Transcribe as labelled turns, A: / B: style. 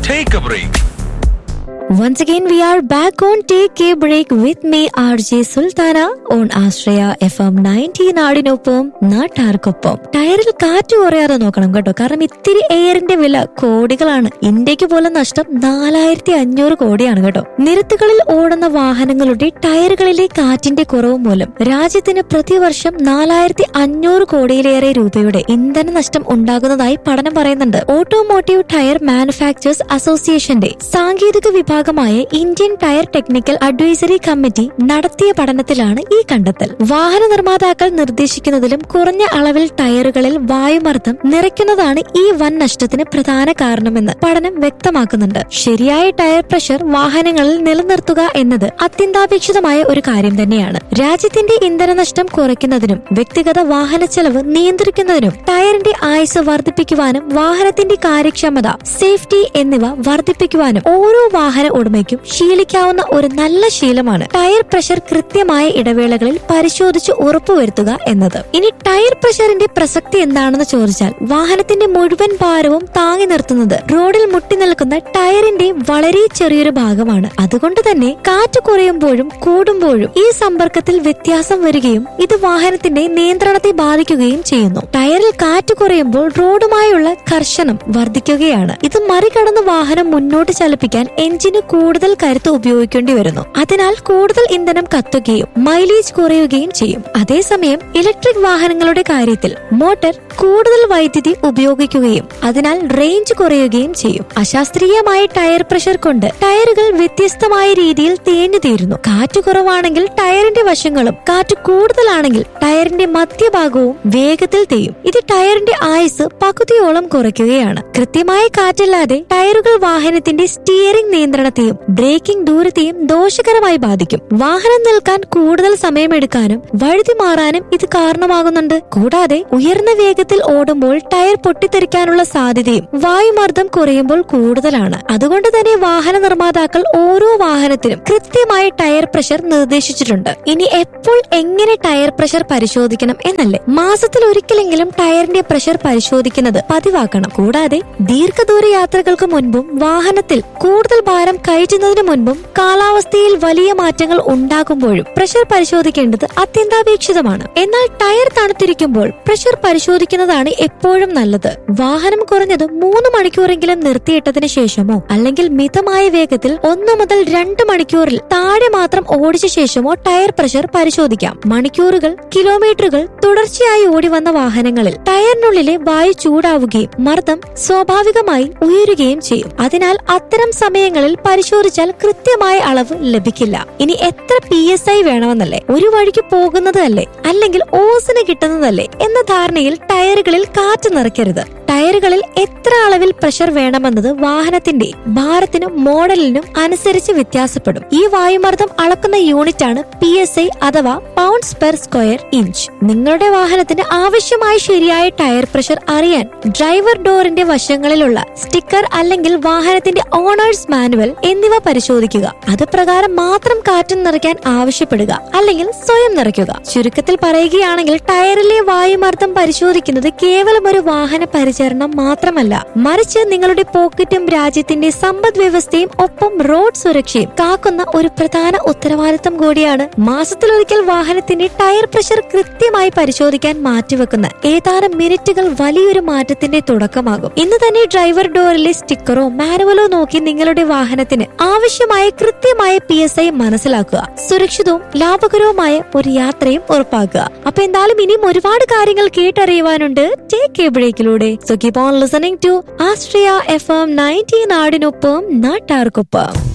A: Take a break.
B: Once again, we are back on Take a Break with me, RJ Sultana, on Astraya FM 90 നാടിനൊപ്പം നാട്ടാർക്കൊപ്പം ടയറിൽ കാറ്റ് കുറയാതെ നോക്കണം കേട്ടോ കാരണം ഇത്തിരി എയറിന്റെ വില കോടികളാണ് ഇന്ത്യക്ക് പോലെ നഷ്ടം നാലായിരത്തി അഞ്ഞൂറ് കോടിയാണ് കേട്ടോ നിരത്തുകളിൽ ഓടുന്ന വാഹനങ്ങളുടെ ടയറുകളിലെ കാറ്റിന്റെ കുറവ് മൂലം രാജ്യത്തിന് പ്രതിവർഷം നാലായിരത്തി അഞ്ഞൂറ് കോടിയിലേറെ രൂപയുടെ ഇന്ധന നഷ്ടം ഉണ്ടാകുന്നതായി പഠനം പറയുന്നുണ്ട് ഓട്ടോമോട്ടീവ് ടയർ മാനുഫാക്ചേഴ്സ് അസോസിയേഷന്റെ സാങ്കേതിക വിഭാഗമായ Indian tyre technical advisory committee നടത്തിയ പഠനത്തിലാണ് ഈ കണ്ടെത്തൽ വാഹന നിർമ്മാതാക്കൾ നിർദ്ദേശിക്കുന്നതിലും കുറഞ്ഞ അളവിൽ ടയറുകളിൽ വായുമർദ്ദം നിറയ്ക്കുന്നതാണ് ഈ വൻ നഷ്ടത്തിന് പ്രധാന കാരണമെന്ന് പഠനം വ്യക്തമാക്കുന്നുണ്ട് ശരിയായ ടയർ പ്രഷർ വാഹനങ്ങളിൽ നിലനിർത്തുക എന്നത് അത്യന്താപേക്ഷിതമായ ഒരു കാര്യം തന്നെയാണ് രാജ്യത്തിന്റെ ഇന്ധനനഷ്ടം കുറയ്ക്കുന്നതിനും വ്യക്തിഗത വാഹന ചെലവ് നിയന്ത്രിക്കുന്നതിനും ടയറിന്റെ ആയുസ് വർദ്ധിപ്പിക്കുവാനും വാഹനത്തിന്റെ കാര്യക്ഷമത സേഫ്റ്റി എന്നിവ വർദ്ധിപ്പിക്കുവാനും ഓരോ വാഹന ഉടമയ്ക്കും ശീലിക്കാവുന്ന ഒരു നല്ല ശീലമാണ് ടയർ പ്രഷർ കൃത്യമായ ഇടവേളകളിൽ പരിശോധിച്ച് ഉറപ്പുവരുത്തുക എന്നത് ഇനി ടയർ പ്രഷറിന്റെ പ്രസക്തി എന്താണെന്ന് ചോദിച്ചാൽ വാഹനത്തിന്റെ മുഴുവൻ ഭാരവും താങ്ങി നിർത്തുന്നത് റോഡിൽ മുട്ടി നിൽക്കുന്ന ടയറിന്റെ വളരെ ചെറിയൊരു ഭാഗമാണ് അതുകൊണ്ട് തന്നെ കാറ്റ് കുറയുമ്പോഴും കൂടുമ്പോഴും ഈ സമ്പർക്കത്തിൽ വ്യത്യാസം വരികയും ഇത് വാഹനത്തിന്റെ നിയന്ത്രണത്തെ ബാധിക്കുകയും ചെയ്യുന്നു ടയറിൽ കാറ്റ് കുറയുമ്പോൾ റോഡുമായുള്ള കർശനം വർദ്ധിക്കുകയാണ് ഇത് മറികടന്ന് വാഹനം മുന്നോട്ട് ചലിപ്പിക്കാൻ എഞ്ചിന് കൂടുതൽ കരുത്ത് ഉപയോഗിക്കേണ്ടി വരുന്നു അതിനാൽ കൂടുതൽ ഇന്ധനം കത്തുകയും മൈലേജ് കുറയുകയും ചെയ്യും അതേസമയം ഇലക്ട്രിക് വാഹനങ്ങളുടെ കാര്യത്തിൽ മോട്ടോർ കൂടുതൽ വൈദ്യുതി ഉപയോഗിക്കുകയും അതിനാൽ റേഞ്ച് കുറയുകയും ചെയ്യും അശാസ്ത്രീയമായ ടയർ പ്രഷർ കൊണ്ട് ടയറുകൾ വ്യത്യസ്തമായ രീതിയിൽ തേഞ്ഞു തീരുന്നു കാറ്റ് കുറവാണെങ്കിൽ ടയറിന്റെ വശങ്ങളും കാറ്റ് കൂടുതലാണെങ്കിൽ ടയറിന്റെ മധ്യഭാഗവും വേഗത്തിൽ തേയും ഇത് ടയറിന്റെ ആയുസ് പകുതിയോളം കുറയ്ക്കുകയാണ് കൃത്യമായ കാറ്റില്ലാതെ ടയറുകൾ വാഹനത്തിന്റെ സ്റ്റിയറിംഗ് നിയന്ത്രണത്തെയും ബ്രേക്കിംഗ് ദൂരത്തെയും ദോഷകരമായി ബാധിക്കും വാഹനം നിൽക്കാൻ കൂടുതൽ സമയമെടുക്കാനും വഴുതി മാറാനും ഇത് കാരണമാകുന്നുണ്ട് കൂടാതെ ഉയർന്ന വേഗത്തിൽ ഓടുമ്പോൾ ടയർ പൊട്ടിത്തെറിക്കാനുള്ള സാധ്യതയും വായുമർദ്ദം കുറയുമ്പോൾ കൂടുതലാണ് അതുകൊണ്ട് തന്നെ വാഹന നിർമ്മാതാക്കൾ ഓരോ വാഹനത്തിനും കൃത്യമായ ടയർ പ്രഷർ നിർദ്ദേശിച്ചിട്ടുണ്ട് ഇനി എപ്പോൾ എങ്ങനെ ടയർ പ്രഷർ പരിശോധിക്കണം എന്നല്ലേ മാസത്തിൽ ഒരിക്കലെങ്കിലും ടയറിന്റെ പ്രഷർ പരിശോധിക്കുന്നത് പതിവാക്കണം കൂടാതെ ദീർഘദൂര യാത്രകൾക്ക് മുൻപും വാഹനത്തിൽ കൂടുതൽ ഭാരം കയറ്റുന്നതിന് മുൻപും കാലാവസ്ഥയിൽ വലിയ മാറ്റങ്ങൾ ഉണ്ടാകുമ്പോഴും പ്രഷർ പരിശോധിക്കേണ്ടത് അത്യന്താപേക്ഷിതമാണ് എന്നാൽ ടയർ തണുത്തിരിക്കുമ്പോൾ പ്രഷർ പരിശോധിക്കുന്നതാണ് എപ്പോഴും നല്ലത് വാഹനം കുറഞ്ഞത് മൂന്ന് മണിക്കൂറെങ്കിലും നിർത്തിയിട്ടതിന് ശേഷമോ അല്ലെങ്കിൽ മിതമായ വേഗത്തിൽ ഒന്ന് മുതൽ രണ്ട് മണിക്കൂറിൽ താഴെ മാത്രം ഓടിച്ച ശേഷമോ ടയർ പ്രഷർ പരിശോധിക്കാം മണിക്കൂറുകൾ കിലോമീറ്ററുകൾ തുടർച്ചയായി ഓടി വന്ന വാഹനങ്ങളിൽ ടയറിനുള്ളിലെ വായു ചൂടാവുകയും മർദ്ദം സ്വാഭാവികമായി ഉയരുകയും ചെയ്യും അതിനാൽ അത്തരം സമയങ്ങളിൽ പരിശോധിച്ചാൽ കൃത്യമായ അളവ് ലഭിക്കില്ല ഇനി എത്ര പി എസ് ഐ വേണമെന്നല്ലേ ഒരു വഴിക്ക് പോകുന്നത് അല്ലേ അല്ലെങ്കിൽ ഓസിന് കിട്ടുന്നതല്ലേ എന്ന ധാരണയിൽ ടയറുകളിൽ കാറ്റ് നിറയ്ക്കരുത് ടയറുകളിൽ എത്ര അളവിൽ പ്രഷർ വേണമെന്നത് വാഹനത്തിന്റെ ഭാരത്തിനും മോഡലിനും അനുസരിച്ച് വ്യത്യാസപ്പെടും ഈ വായുമർദ്ദം അളക്കുന്ന യൂണിറ്റ് ആണ് പി എസ് ഐ അഥവാ പൗണ്ട്സ് പെർ സ്ക്വയർ ഇഞ്ച് നിങ്ങളുടെ വാഹനത്തിന് ആവശ്യമായ ശരിയായ ടയർ പ്രഷർ അറിയാൻ ഡ്രൈവർ ഡോറിന്റെ വശങ്ങളിലുള്ള സ്റ്റിക്കർ അല്ലെങ്കിൽ വാഹനത്തിന്റെ ഓണേഴ്സ് മാനുവൽ എന്നിവ പരിശോധിക്കുക അത് പ്രകാരം മാത്രം കാറ്റ് നിറയ്ക്കാൻ ആവശ്യപ്പെടുക അല്ലെങ്കിൽ സ്വയം നിറയ്ക്കുക ചുരുക്കത്തിൽ പറയുകയാണെങ്കിൽ ടയറിലെ വായുമർദ്ദം പരിശോധിക്കുന്നത് കേവലം ഒരു വാഹന പരിചരണം മാത്രമല്ല മറിച്ച് നിങ്ങളുടെ പോക്കറ്റും രാജ്യത്തിന്റെ സമ്പദ് വ്യവസ്ഥയും ഒപ്പം റോഡ് സുരക്ഷയും കാക്കുന്ന ഒരു പ്രധാന ഉത്തരവാദിത്തം കൂടിയാണ് മാസത്തിലൊരിക്കൽ വാഹനത്തിന്റെ ടയർ പ്രഷർ കൃത്യമായി പരിശോധിക്കാൻ മാറ്റിവെക്കുന്ന ഏതാനും മിനിറ്റുകൾ വലിയൊരു മാറ്റത്തിന്റെ തുടക്കമാകും ഇന്ന് തന്നെ ഡ്രൈവർ ഡോറിലെ സ്റ്റിക്കറോ മാനുവലോ നോക്കി നിങ്ങളുടെ വാഹനത്തിന് ആവശ്യമായ കൃത്യമായ പി എസ് ഐ മനസ്സിലാക്കുക സുരക്ഷിതവും ലാഭകരവുമായ ഒരു യാത്രയും ഉറപ്പാക്കുക അപ്പൊ എന്തായാലും ഇനിയും ഒരുപാട് കാര്യങ്ങൾ കേട്ടറിയുവാനുണ്ട് ടേക്ക് എ ബ്രേക്കിലൂടെ so keep on listening to Astria F M nineteen നാടിനൊപ്പം നാട്ടാർക്കൊപ്പം